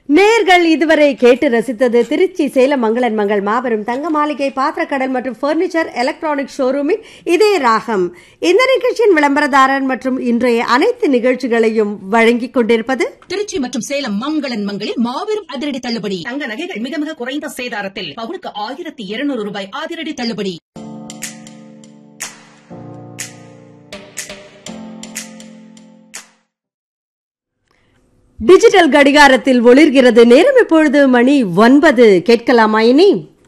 நேர்கள் இதுவரை கேட்டு ரசித்தது திருச்சி சேலம் மங்களன் மங்கள் மாபெரும் தங்க மாளிகை பாத்திரக்கடல் மற்றும் பர்னிச்சர் எலக்ட்ரானிக் ஷோரூமின் இதே ராகம் இந்த நிகழ்ச்சியின் விளம்பரதாரர் மற்றும் இன்றைய அனைத்து நிகழ்ச்சிகளையும் வழங்கிக் கொண்டிருப்பது திருச்சி மற்றும் சேலம் மங்களன் மங்களில் மாபெரும் அதிரடி தள்ளுபடி தங்க நகைகள் மிக மிக குறைந்த சேதாரத்தில் பவுனுக்கு ஆயிரத்தி இருநூறு ரூபாய் அதிரடி தள்ளுபடி டிஜிட்டல் கடிகாரத்தில் ஒளிர்கிறது நேரம் இப்பொழுது மணி ஒன்பது கேட்கலாமா இனி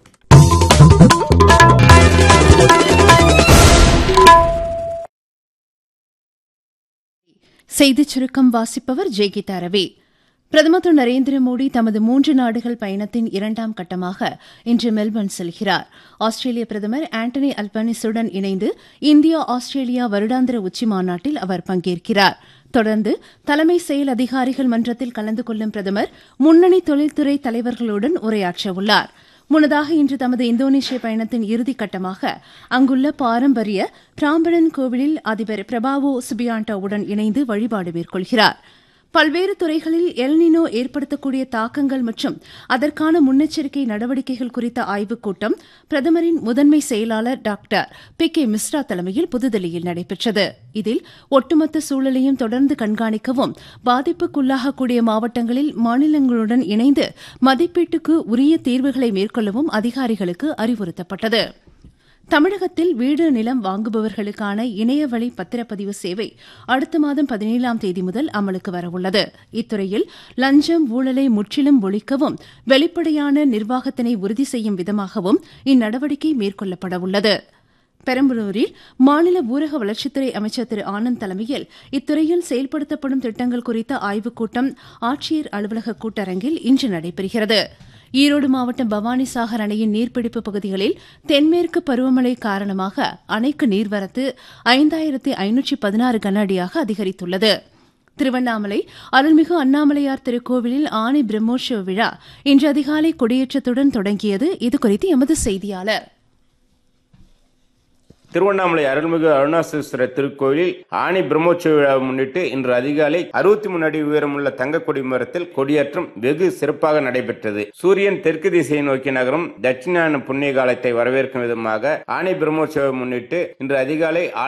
செய்திச் சுருக்கம் வாசிப்பவர் ஜெய்கீதா ரவி பிரதமர் திரு நரேந்திர மோடி தமது மூன்று நாடுகள் பயணத்தின் இரண்டாம் கட்டமாக இன்று மெல்பர்ன் செல்கிறார் ஆஸ்திரேலிய பிரதமர் ஆண்டனி அல்பனிசுடன் இணைந்து இந்தியா ஆஸ்திரேலியா வருடாந்திர உச்சி மாநாட்டில் அவர் பங்கேற்கிறார் தொடர்ந்து தலைமை செயல் அதிகாரிகள் மன்றத்தில் கலந்து கொள்ளும் பிரதமர் முன்னணி தொழில்துறை தலைவர்களுடன் உரையாற்றவுள்ளார் முன்னதாக இன்று தமது இந்தோனேஷிய பயணத்தின் இறுதிக் கட்டமாக அங்குள்ள பாரம்பரிய பிராம்பணன் கோவிலில் அதிபர் பிரபாவோ சுபியாண்டோவுடன் இணைந்து வழிபாடு மேற்கொள்கிறார் பல்வேறு துறைகளில் எல்னினோ ஏற்படுத்தக்கூடிய தாக்கங்கள் மற்றும் அதற்கான முன்னெச்சரிக்கை நடவடிக்கைகள் குறித்த ஆய்வுக் கூட்டம் பிரதமரின் முதன்மை செயலாளர் டாக்டர் பி கே மிஸ்ரா தலைமையில் புதுதில்லியில் நடைபெற்றது இதில் ஒட்டுமொத்த சூழலையும் தொடர்ந்து கண்காணிக்கவும் பாதிப்புக்குள்ளாகக்கூடிய மாவட்டங்களில் மாநிலங்களுடன் இணைந்து மதிப்பீட்டுக்கு உரிய தீர்வுகளை மேற்கொள்ளவும் அதிகாரிகளுக்கு அறிவுறுத்தப்பட்டது தமிழகத்தில் வீடு நிலம் வாங்குபவர்களுக்கான இணையவழி பத்திரப்பதிவு சேவை அடுத்த மாதம் பதினேழாம் தேதி முதல் அமலுக்கு வரவுள்ளது இத்துறையில் லஞ்சம் ஊழலை முற்றிலும் ஒழிக்கவும் வெளிப்படையான நிர்வாகத்தினை உறுதி செய்யும் விதமாகவும் இந்நடவடிக்கை மேற்கொள்ளப்படவுள்ளது பெரம்பலூரில் மாநில ஊரக வளர்ச்சித்துறை அமைச்சர் திரு ஆனந்த் தலைமையில் இத்துறையில் செயல்படுத்தப்படும் திட்டங்கள் குறித்த ஆய்வுக் கூட்டம் ஆட்சியர் அலுவலக கூட்டரங்கில் இன்று நடைபெறுகிறது ஈரோடு மாவட்டம் பவானிசாகர் அணையின் நீர்பிடிப்பு பகுதிகளில் தென்மேற்கு பருவமழை காரணமாக அணைக்கு நீர்வரத்து ஐந்தாயிரத்தி ஐநூற்றி பதினாறு கன அடியாக அதிகரித்துள்ளது திருவண்ணாமலை அருள்மிகு அண்ணாமலையார் திருக்கோவிலில் ஆணி பிரம்மோற்சவ விழா இன்று அதிகாலை கொடியேற்றத்துடன் தொடங்கியது இதுகுறித்து எமது செய்தியாளர் திருவண்ணாமலை அருள்மிகு அருணாசேஸ்வரர் திருக்கோயிலில் ஆணி பிரம்மோற்சவ விழாவை முன்னிட்டு இன்று அதிகாலை அறுபத்தி மூணு அடி உயரமுள்ள தங்க கொடி மரத்தில் கொடியேற்றம் வெகு சிறப்பாக நடைபெற்றது சூரியன் தெற்கு திசையை நோக்கி நகரும் தட்சிணாயன புண்ணிய காலத்தை வரவேற்கும் விதமாக ஆணி பிரம்மோற்சவம் முன்னிட்டு இன்று அதிகாலை